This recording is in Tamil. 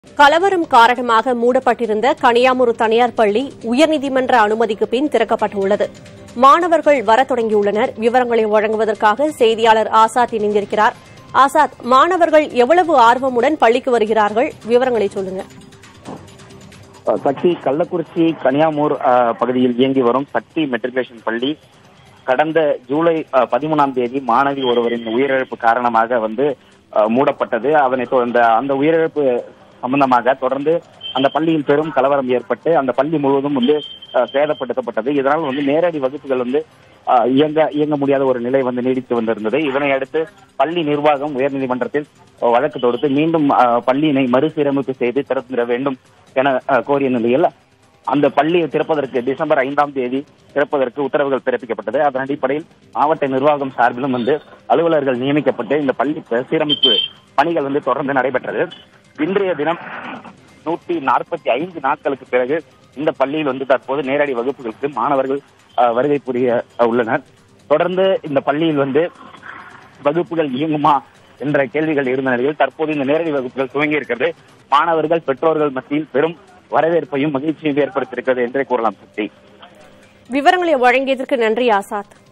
கலவரம் காரணமாக மூடப்பட்டிருந்த கனியாமூர் தனியார் பள்ளி உயர்நீதிமன்ற அனுமதிக்கு பின் திறக்கப்பட்டுள்ளது மாணவர்கள் வரத் தொடங்கியுள்ளனர் விவரங்களை வழங்குவதற்காக செய்தியாளர் ஆசாத் இணைந்திருக்கிறார் ஆசாத் மாணவர்கள் எவ்வளவு ஆர்வமுடன் பள்ளிக்கு வருகிறார்கள் விவரங்களை சொல்லுங்க சக்தி கள்ளக்குறிச்சி கனியாமூர் அஹ், பகுதியில் இயங்கி வரும் சக்தி மெட்ரிகுலேஷன் பள்ளி கடந்த ஜூலை அஹ், பதிமூணாம் தேதி மாணவி ஒருவரின் உயிரிழப்பு காரணமாக வந்து அஹ், மூடப்பட்டது அதனை தொடர்ந்த அந்த உயிரிழப்பு சம்பந்தமாக தொடர்ந்து அந்த பள்ளியில் பெரும் கலவரம் ஏற்பட்டு அந்த பள்ளி முழுவதும் வந்து அஹ், சேதப்படுத்தப்பட்டது இதனால் வந்து நேரடி வகுப்புகள் வந்து அஹ், இயங்க இயங்க முடியாத ஒரு நிலை வந்து நீடித்து வந்திருந்தது இதனை அடுத்து பள்ளி நிர்வாகம் உயர்நீதிமன்றத்தில் அஹ், வழக்கு தொடுத்து மீண்டும் அஹ், பள்ளியினை மறுசீரமைப்பு செய்து திறந்திட வேண்டும் என அஹ், கோரிய நிலையில் அந்த பள்ளியை திறப்பதற்கு டிசம்பர் ஐந்தாம் தேதி திறப்பதற்கு உத்தரவுகள் பிறப்பிக்கப்பட்டது அதன் அடிப்படையில் மாவட்ட நிர்வாகம் சார்பிலும் வந்து அலுவலர்கள் நியமிக்கப்பட்டு இந்த பள்ளி சீரமைப்பு பணிகள் வந்து தொடர்ந்து நடைபெற்றது இன்றைய தினம் நூற்றி நாற்பத்தி ஐந்து நாட்களுக்கு பிறகு இந்த பள்ளியில் வந்து தற்போது நேரடி வகுப்புகளுக்கு மாணவர்கள் அஹ், வருகை புரிய அஹ், உள்ளனர் தொடர்ந்து இந்த பள்ளியில் வந்து வகுப்புகள் இயங்குமா என்ற கேள்விகள் இருந்த நிலையில் தற்போது இந்த நேரடி வகுப்புகள் துவங்கி இருக்கிறது மாணவர்கள் பெற்றோர்கள் மத்தியில் பெரும் வரவேற்பையும் மகிழ்ச்சியும் ஏற்படுத்தியிருக்கிறது என்றே கூறலாம் சக்தி விவரங்களை வழங்கியதற்கு நன்றி ஆசாத்